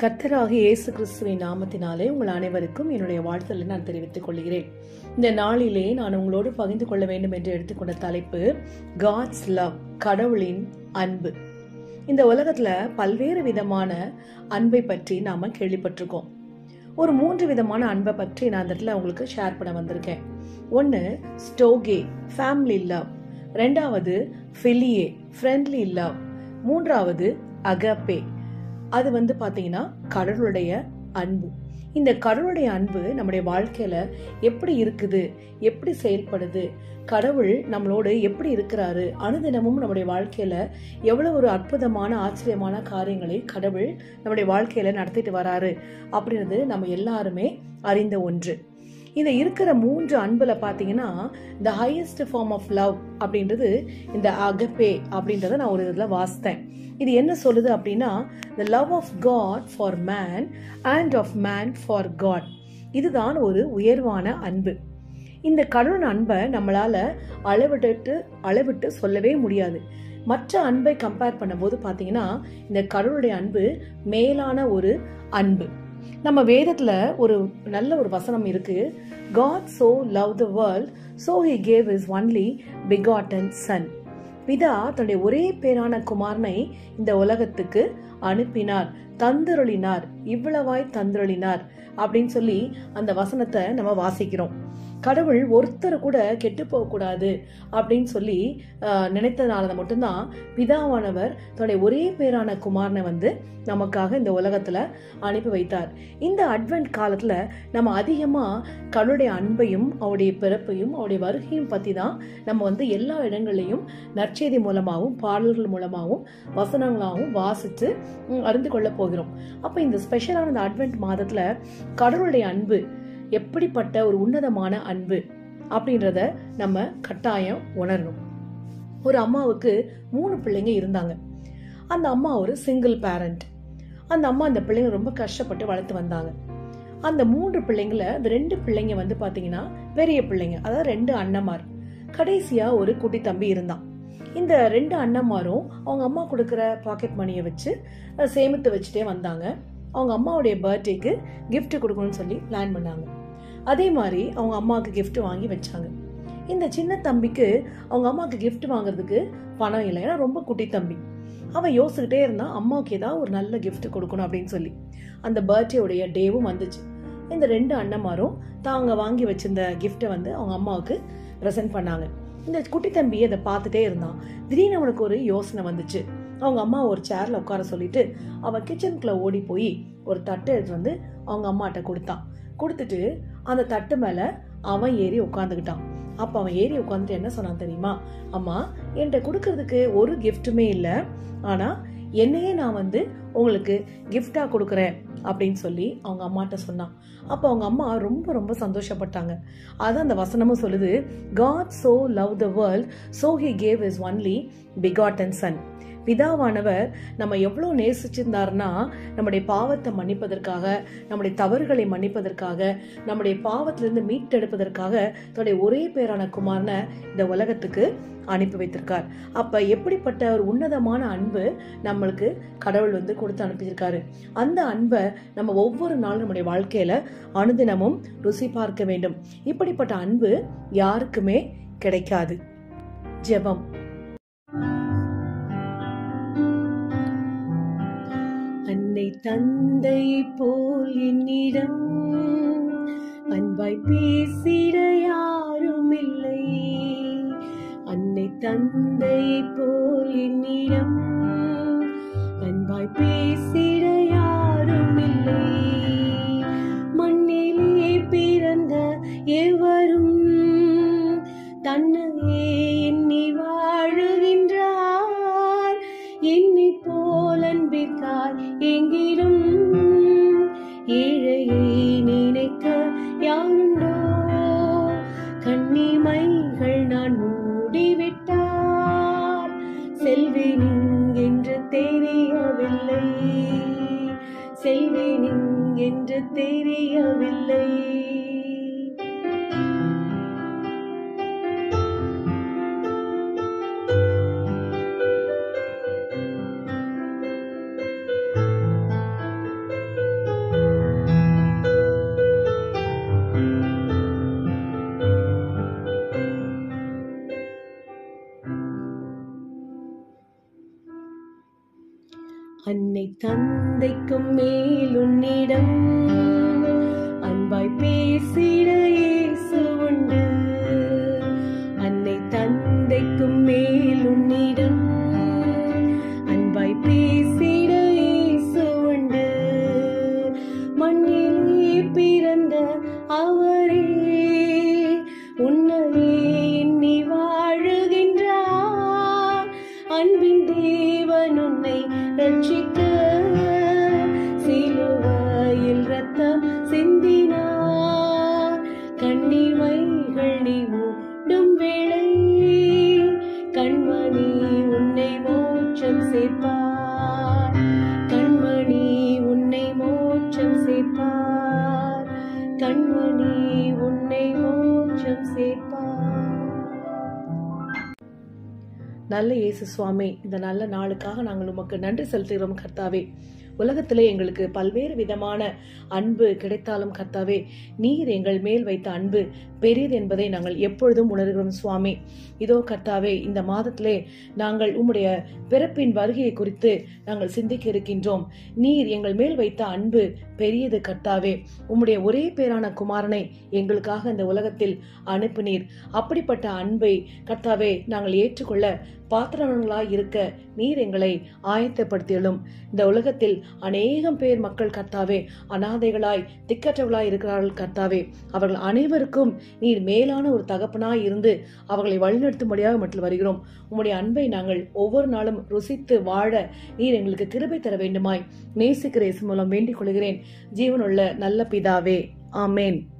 கர்த்தராகிய இயேசு கிறிஸ்துவின் நாமத்தினாலே உங்கள் அனைவருக்கும் என்னுடைய வாழ்த்தலை நான் தெரிவித்துக் கொள்கிறேன் இந்த நாளிலே நான் உங்களோடு பகிர்ந்து கொள்ள வேண்டும் என்று எடுத்துக்கொண்ட தலைப்பு காட்ஸ் லவ் கடவுளின் அன்பு இந்த உலகத்துல பல்வேறு விதமான அன்பை பற்றி நாம கேள்விப்பட்டிருக்கோம் ஒரு மூன்று விதமான அன்பை பற்றி நான் அந்த இடத்துல உங்களுக்கு ஷேர் பண்ண வந்திருக்கேன் ஒன்று ஸ்டோகே ஃபேமிலி லவ் ரெண்டாவது ஃபிலியே ஃப்ரெண்ட்லி லவ் மூன்றாவது அகப்பே அது வந்து பார்த்தீங்கன்னா கடவுளுடைய அன்பு இந்த கடவுளுடைய அன்பு நம்முடைய வாழ்க்கையில எப்படி இருக்குது எப்படி செயல்படுது கடவுள் நம்மளோடு எப்படி இருக்கிறாரு அனுதினமும் நம்முடைய வாழ்க்கையில எவ்வளவு ஒரு அற்புதமான ஆச்சரியமான காரியங்களை கடவுள் நம்முடைய வாழ்க்கையில நடத்திட்டு வராரு அப்படின்றது நம்ம எல்லாருமே அறிந்த ஒன்று இந்த இருக்கிற மூன்று அன்புல பாத்தீங்கன்னா the highest form of love அப்படின்றது இந்த அகப்பே அப்படின்றத நான் ஒரு இதில் வாசித்தேன் இது என்ன சொல்லுது அப்படின்னா the love of God for man and of man for God இதுதான் ஒரு உயர்வான அன்பு இந்த கடவுள் அன்பை நம்மளால அளவிட்டு அளவிட்டு சொல்லவே முடியாது மற்ற அன்பை கம்பேர் பண்ணும்போது பார்த்தீங்கன்னா இந்த கடவுளுடைய அன்பு மேலான ஒரு அன்பு நம்ம வேதத்துல ஒரு நல்ல ஒரு வசனம் இருக்கு God so love the world so he gave his only begotten son பிதா தன்னுடைய ஒரே பேரான குமாரனை இந்த உலகத்துக்கு அனுப்பினார் தந்தருளினார் இவ்வளவாய் தந்தருளினார் அப்படின்னு சொல்லி அந்த வசனத்தை நம்ம வாசிக்கிறோம் கடவுள் ஒருத்தர் கூட கெட்டு போகக்கூடாது அப்படின்னு சொல்லி நினைத்ததுனால மட்டும்தான் பிதாவானவர் தன்னுடைய ஒரே பேரான குமாரனை வந்து நமக்காக இந்த உலகத்துல அனுப்பி வைத்தார் இந்த அட்வென்ட் காலத்துல நம்ம அதிகமா கடவுளுடைய அன்பையும் அவருடைய பிறப்பையும் அவருடைய வருகையும் பத்தி தான் நம்ம வந்து எல்லா இடங்களையும் நற்செய்தி மூலமாகவும் பாடல்கள் மூலமாகவும் வசனங்களாகவும் வாசித்து அறிந்து கொள்ள போகிறோம் அப்ப இந்த ஸ்பெஷலான இந்த அட்வென்ட் மாதத்துல கடவுளுடைய அன்பு எப்படிப்பட்ட ஒரு உன்னதமான அன்பு அப்படின்றத நம்ம கட்டாயம் உணரணும் ஒரு அம்மாவுக்கு மூணு பிள்ளைங்க இருந்தாங்க அந்த அம்மா ஒரு சிங்கிள் பேரண்ட் அந்த அம்மா அந்த பிள்ளைங்க ரொம்ப கஷ்டப்பட்டு வளர்த்து வந்தாங்க அந்த மூன்று பிள்ளைங்கள அந்த ரெண்டு பிள்ளைங்க வந்து பாத்தீங்கன்னா பெரிய பிள்ளைங்க அதாவது ரெண்டு அண்ணமார் கடைசியா ஒரு குட்டி தம்பி இருந்தான் இந்த ரெண்டு அண்ணமாரும் அவங்க அம்மா கொடுக்குற பாக்கெட் மணியை வச்சு சேமித்து வச்சுட்டே வந்தாங்க அவங்க அம்மாவுடைய பர்த்டேக்கு கிஃப்ட் கொடுக்கணும்னு சொல்லி பிளான் பண்ணாங்க அதே மாதிரி அவங்க அம்மாவுக்கு கிஃப்ட் வாங்கி வச்சாங்க இந்த சின்ன தம்பிக்கு அவங்க அம்மாவுக்கு கிஃப்ட் வாங்குறதுக்கு பணம் இல்லை ஏன்னா ரொம்ப குட்டி தம்பி அவன் யோசிச்சுக்கிட்டே இருந்தான் அம்மாவுக்கு ஏதாவது ஒரு நல்ல கிஃப்ட் கொடுக்கணும் அப்படின்னு சொல்லி அந்த பர்த்டேவுடைய டேவும் வந்துச்சு இந்த ரெண்டு அண்ணமாரும் தாங்க வாங்கி வச்சிருந்த கிஃப்டை வந்து அவங்க அம்மாவுக்கு ப்ரெசென்ட் பண்ணாங்க இந்த குட்டி தம்பி அதை பார்த்துட்டே இருந்தான் திடீர்னு அவனுக்கு ஒரு யோசனை வந்துச்சு அவங்க அம்மா ஒரு சேர்ல உட்கார சொல்லிட்டு அவன் கிச்சனுக்குள்ள ஓடி போய் ஒரு தட்டை எடுத்து வந்து அவங்க அம்மாட்ட கொடுத்தான் கொடுத்துட்டு அந்த தட்டு மேல அவன் ஏறி உட்காந்துக்கிட்டான் அப்ப அவன் ஏறி உட்காந்துட்டு என்ன சொன்னான் தெரியுமா அம்மா என்கிட்ட கொடுக்கறதுக்கு ஒரு கிஃப்ட்டுமே இல்லை ஆனா என்னையே நான் வந்து உங்களுக்கு கிஃப்டா கொடுக்குறேன் அப்படின்னு சொல்லி அவங்க அம்மாட்ட சொன்னான் அப்போ அவங்க அம்மா ரொம்ப ரொம்ப சந்தோஷப்பட்டாங்க அதான் அந்த வசனமும் சொல்லுது God so love the world so he gave his only begotten son பிதாவானவர் நம்ம எவ்வளோ நேசிச்சிருந்தாருன்னா நம்முடைய பாவத்தை மன்னிப்பதற்காக நம்முடைய தவறுகளை மன்னிப்பதற்காக நம்முடைய பாவத்திலிருந்து மீட்டெடுப்பதற்காக தன்னுடைய ஒரே பேரான குமாரனை இந்த உலகத்துக்கு அனுப்பி வைத்திருக்கார் அப்ப எப்படிப்பட்ட ஒரு உன்னதமான அன்பு நம்மளுக்கு கடவுள் வந்து கொடுத்து அனுப்பியிருக்காரு அந்த அன்பை நம்ம ஒவ்வொரு நாளும் நம்முடைய வாழ்க்கையில அனுதினமும் ருசி பார்க்க வேண்டும் இப்படிப்பட்ட அன்பு யாருக்குமே கிடைக்காது ஜெபம் அன்னை தந்தை போல் என்னிடம் அன்பாய் பேசிட யாரும் இல்லை அன்னை தந்தை போல் என்னிடம் அன்பாய் பேசிட யாரும் இல்லை மண்ணிலே பிறந்த எவரும் தன்னையே எண்ணி வாழுகின்றார் என்னை போல் அன்பிற்கார் எங்கிலும் ஏழையை நினைக்க யாருண்டோ கண்ணிமைகள் நான் மூடிவிட்டார் அன்னை தந்தைக்கும் மேல் உன்னிடம் அன்பாய் பேசிட இயேசு உண்டு அன்னை தந்தைக்கும் மேல் உன்னிடம் அன்பாய் பேசிட இயேசு உண்டு மண்ணிலே பிறந்த அவரே உன்னையே எண்ணி வாழுகின்றார் அன்பின் தேவன் உன்னை ரட்சிக்க சிலுவையில் ரத்தம் சிந்தினார் கண்ணிமைகள் நீ மூடும் வேளை கண்மணி உன்னை மோட்சம் சேர்ப்பார் கண்மணி உன்னை மோட்சம் சேர்ப்பார் கண்மணி உன்னை மோட்சம் சேர்ப்பார் நல்ல இயேசு சுவாமி இந்த நல்ல நாளுக்காக நாங்கள் உமக்கு நன்றி செலுத்துகிறோம் கர்த்தாவே உலகத்திலே எங்களுக்கு பல்வேறு விதமான அன்பு கிடைத்தாலும் கர்த்தாவே நீர் எங்கள் மேல் வைத்த அன்பு பெரியது என்பதை நாங்கள் எப்பொழுதும் உணர்கிறோம் சுவாமி இதோ கர்த்தாவே இந்த மாதத்திலே நாங்கள் உம்முடைய பிறப்பின் வருகையை குறித்து நாங்கள் சிந்திக்க இருக்கின்றோம் நீர் எங்கள் மேல் வைத்த அன்பு பெரியது கர்த்தாவே உம்முடைய ஒரே பேரான குமாரனை எங்களுக்காக இந்த உலகத்தில் அனுப்பினீர் அப்படிப்பட்ட அன்பை கர்த்தாவே நாங்கள் ஏற்றுக்கொள்ள பாத்திரவர்களாய் இருக்க நீர் எங்களை ஆயத்தப்படுத்தியலும் இந்த உலகத்தில் அநேகம் பேர் மக்கள் கர்த்தாவே அனாதைகளாய் திக்கற்றவர்களாய் இருக்கிறார்கள் கர்த்தாவே அவர்கள் அனைவருக்கும் நீர் மேலான ஒரு தகப்பனாய் இருந்து அவர்களை வழிநடத்தும்படியாக மட்டும் வருகிறோம் உம்முடைய அன்பை நாங்கள் ஒவ்வொரு நாளும் ருசித்து வாழ நீர் எங்களுக்கு கிருபை தர வேண்டுமாய் நேசிக்கிற இயேசு மூலம் வேண்டிக் கொள்கிறேன் ஜீவனுள்ள நல்ல பிதாவே ஆமேன்